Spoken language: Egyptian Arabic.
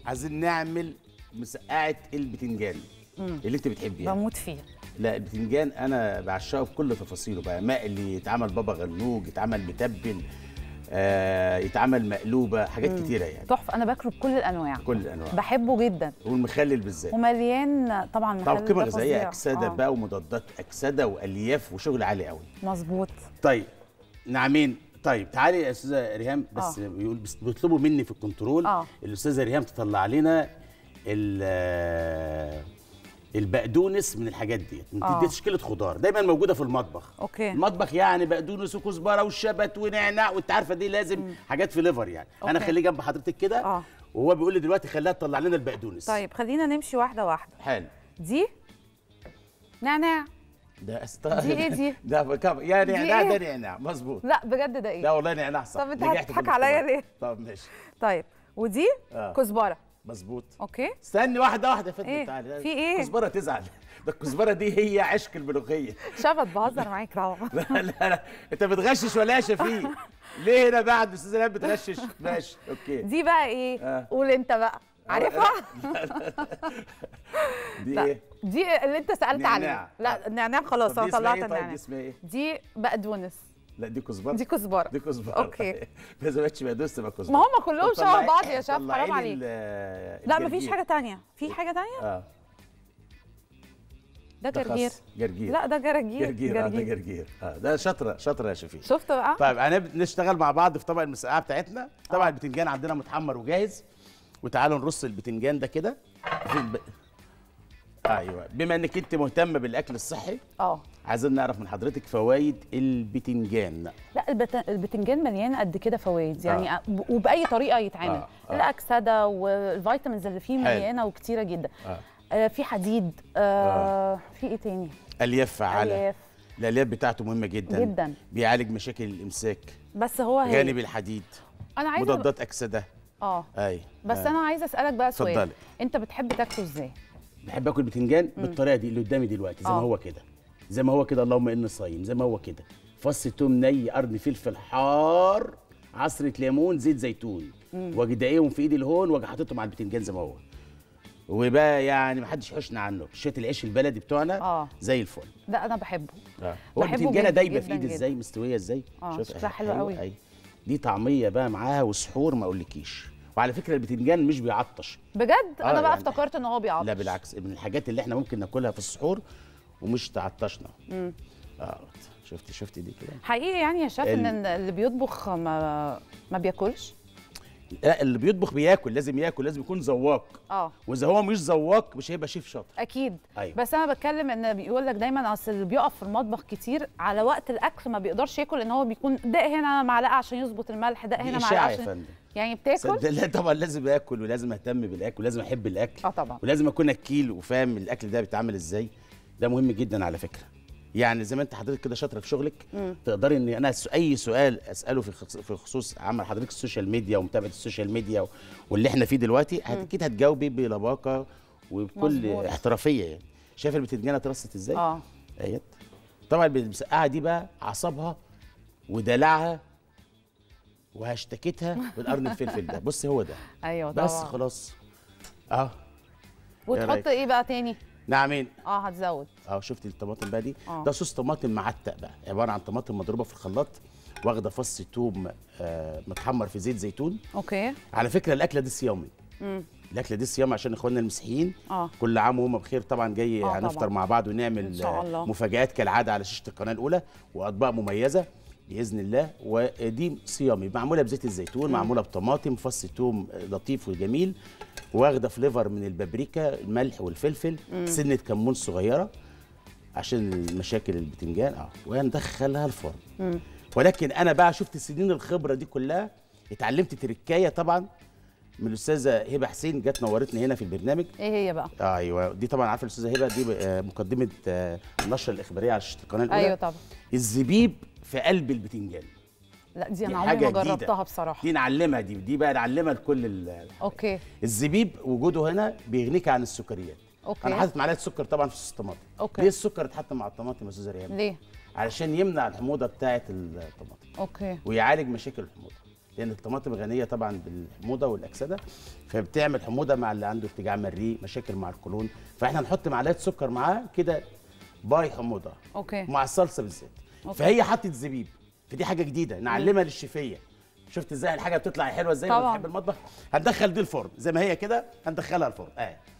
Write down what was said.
عايزين نعمل مسقعه البتنجان اللي انت بتحبيها بموت فيه لا البتنجان انا بعشقه بكل تفاصيله بقى مقلي يتعمل بابا غنوج يتعمل متبل آه يتعمل مقلوبه حاجات كتيره يعني تحفه انا باكله بكل الانواع كل الانواع بحبه جدا والمخلل بالذات ومليان طبعا طبعا مخلل قيمه ده غذائيه فظيع. اكسده آه، بقى ومضادات اكسده والياف وشغل عالي قوي مظبوط طيب نعمين طيب تعالي يا استاذه ريهام بس آه. بيقول بس بيطلبوا مني في الكنترول آه. الاستاذه ريهام تطلع لنا ال- آه، البقدونس من الحاجات ديت آه. دي تشكيله خضار دايما موجوده في المطبخ أوكي. المطبخ يعني بقدونس وكزبره والشبت ونعناع وانت عارفه دي لازم حاجات في ليفر يعني انا أوكي. خليه جنب حضرتك كده آه. وهو بيقول لي دلوقتي خليها تطلع لنا البقدونس طيب خلينا نمشي واحده واحده حلو دي نعناع ده أست... دي إيه دي؟ ده بكم... يا دي نعناع إيه؟ ده نعناع مظبوط لا بجد ده لا ايه والله نعناع صح طب أنت نجحت في هتضحك عليا الاختبار. ليه؟ طب ماشي طيب ودي آه. كزبره مظبوط اوكي استني واحده واحده يا فندم إيه؟ تعالي في إيه؟ الكزبره تزعل ده الكزبره دي هي عشق الملوخيه شبت بهزر معاك طبعا لا لا لا انت بتغشش ولا يا شفيق ليه هنا بعد استاذ ريهام بتغشش ماشي اوكي دي بقى ايه آه. قول انت بقى عارفها دي لا ايه دي اللي انت سالت نعناع. عليه لا النعناع خلاص طب انا دي اسمها طلعت ايه طيب النعناع دي اسمها ايه دي بقدونس لا دي كزبره دي كزبره دي كزبره أوكي. لازم ما تبقى تبقى كزبره ما هم كلهم طب طلعي- شبه بعض يا شيف طلعي حرام لي عليك ال- لا الجرجير. مفيش حاجه تانية في حاجه تانية اه ده ده جرجير خس. جرجير لا ده جرجير جرجير اه ده جرجير اه ده شاطره شاطره يا شفيق شفت بقى طيب هنشتغل مع بعض في طبق المسقعه بتاعتنا طبعا البتنجان عندنا متحمر وجاهز وتعالوا نرص البتنجان ده كده في الب... ايوه بما انك انت مهتمه بالاكل الصحي اه عايزين نعرف من حضرتك فوائد البتنجان لا البت... البتنجان مليان قد كده فوائد يعني آه. ب- وباي طريقه يتعمل آه، آه. الاكسده والفيتامينز اللي فيه حلو. مليانه وكتيره جدا آه. آه في حديد آه في ايه تاني الياف فعاله الياف الالياف بتاعته مهمه جدا جدا. بيعالج مشاكل الامساك بس هو هي غني بالحديد انا عايزه مضادات اكسده اه اي بس آه. انا عايزه اسالك بقى سؤال اتفضلي. انت بتحب تاكله ازاي بحب اكل بتنجان بالطريقه دي اللي قدامي دلوقتي زي ما آه. هو كده زي ما هو كده اللهم اني صايم زي ما هو كده فص توم ني قرن فلفل حار عصره ليمون زيت زيتون واجي داقيهم في ايدي الهون واجي حاططهم على البتنجان زي ما هو وبقى يعني ما حدش يحوشنا عنه شويه العيش البلدي بتوعنا آه. زي الفل لا انا بحبه آه. هو بحبه البتنجانه جداً دايبه في جداً ايدي جداً. ازاي مستويه ازاي آه، شوف شكلها أهي، حلو أيوة، قوي. أيوة. دي طعميه بقى معاها وسحور ما اقولكيش وعلى فكره البتنجان مش بيعطش بجد آه، انا بقى يعني- افتكرت ان هو بيعطش لا بالعكس من الحاجات اللي احنا ممكن ناكلها في السحور ومش تعطشنا اه شفتي شفتي دي كده حقيقي يعني يا شيف ال- ان اللي بيطبخ ما ما بياكلش لا اللي بيطبخ بياكل لازم ياكل لازم يكون ذواق اه واذا هو مش ذواق مش هيبقى شيف شاطر اكيد أيوة. بس انا بتكلم ان بيقول لك دايما اصل اللي بيقف في المطبخ كتير على وقت الاكل ما بيقدرش ياكل ان هو بيكون دق هنا معلقه عشان يظبط الملح دق دي هنا معلقه اشاعه يا عشان فندم يعني بتاكل صدق لا طبعا لازم اكل ولازم اهتم بالاكل ولازم احب الاكل اه طبعا ولازم اكون اكيل وفاهم الاكل ده بيتعمل ازاي ده مهم جدا على فكره يعني زي ما انت حضرتك كده شاطره في شغلك تقدري ان انا س- اي سؤال اساله في خص- في خصوص عمل حضرتك السوشيال ميديا ومتابعه السوشيال ميديا و- واللي احنا فيه دلوقتي هت- اكيد هتجاوبي بلباقه وبكل مظبوط. احترافيه يعني شايفه البتنجانه اترصت ازاي؟ اه ايت طبعا المسقعه دي بقى اعصابها ودلعها وهشتكتها بالقرن الفلفل ده بص هو ده ايوه طبعا بس خلاص اه وتحط رأيك؟ ايه بقى تاني نعمين اه هتزود اه شفتي الطماطم بقى دي آه. ده صوص طماطم معتق بقى عباره عن طماطم مضروبه في الخلاط واخده فص توم آه متحمر في زيت زيتون اوكي على فكره الاكله دي صيامي امم الاكله دي صيام عشان اخواننا المسيحيين اه كل عام وهم بخير طبعا جاي آه هنفطر طبعاً. مع بعض ونعمل إن شاء الله. آه، مفاجآت كالعاده على شاشه القناه الاولى واطباق مميزه باذن الله ودي صيامي معموله بزيت الزيتون معموله بطماطم فص توم لطيف وجميل واخده فليفر من البابريكا الملح والفلفل سنه كمون صغيره عشان مشاكل البتنجان اه وندخلها الفرن ولكن انا بقى شفت سنين الخبره دي كلها اتعلمت تركايه طبعا من الاستاذه هبه حسين جت نورتني هنا في البرنامج ايه هي بقى ايوه دي طبعا عارفه الاستاذه هبه دي آه، مقدمه آه، النشره الاخباريه على شاشه القناه الاولى ايوه طبعا الزبيب في قلب البتنجان لا دي دي انا حاجة عمري ما جديدة. جربتها بصراحه دي نعلمها دي دي بقى نعلمها لكل ال- اوكي الزبيب وجوده هنا بيغنيك عن السكريات اوكي انا حاطط معلقه سكر طبعا في صوص الطماطم أوكي. ليه السكر اتحط مع الطماطم يا استاذه ريان ليه علشان يمنع الحموضه بتاعه الطماطم اوكي ويعالج مشاكل الحموضه لان الطماطم غنيه طبعا بالحموضه والاكسده فبتعمل حموضه مع اللي عنده ارتجاع مريء مشاكل مع القولون فاحنا نحط معلقه سكر معاه كده باي حموضه اوكي مع الصلصه بالذات أوكي. فهي حطت زبيب فدي حاجه جديده نعلمها للشفيه شفت ازاي الحاجه بتطلع حلوه ازاي لما طبعاً. بتحب المطبخ هندخل دي الفرن زي ما هي كده هندخلها الفرن اه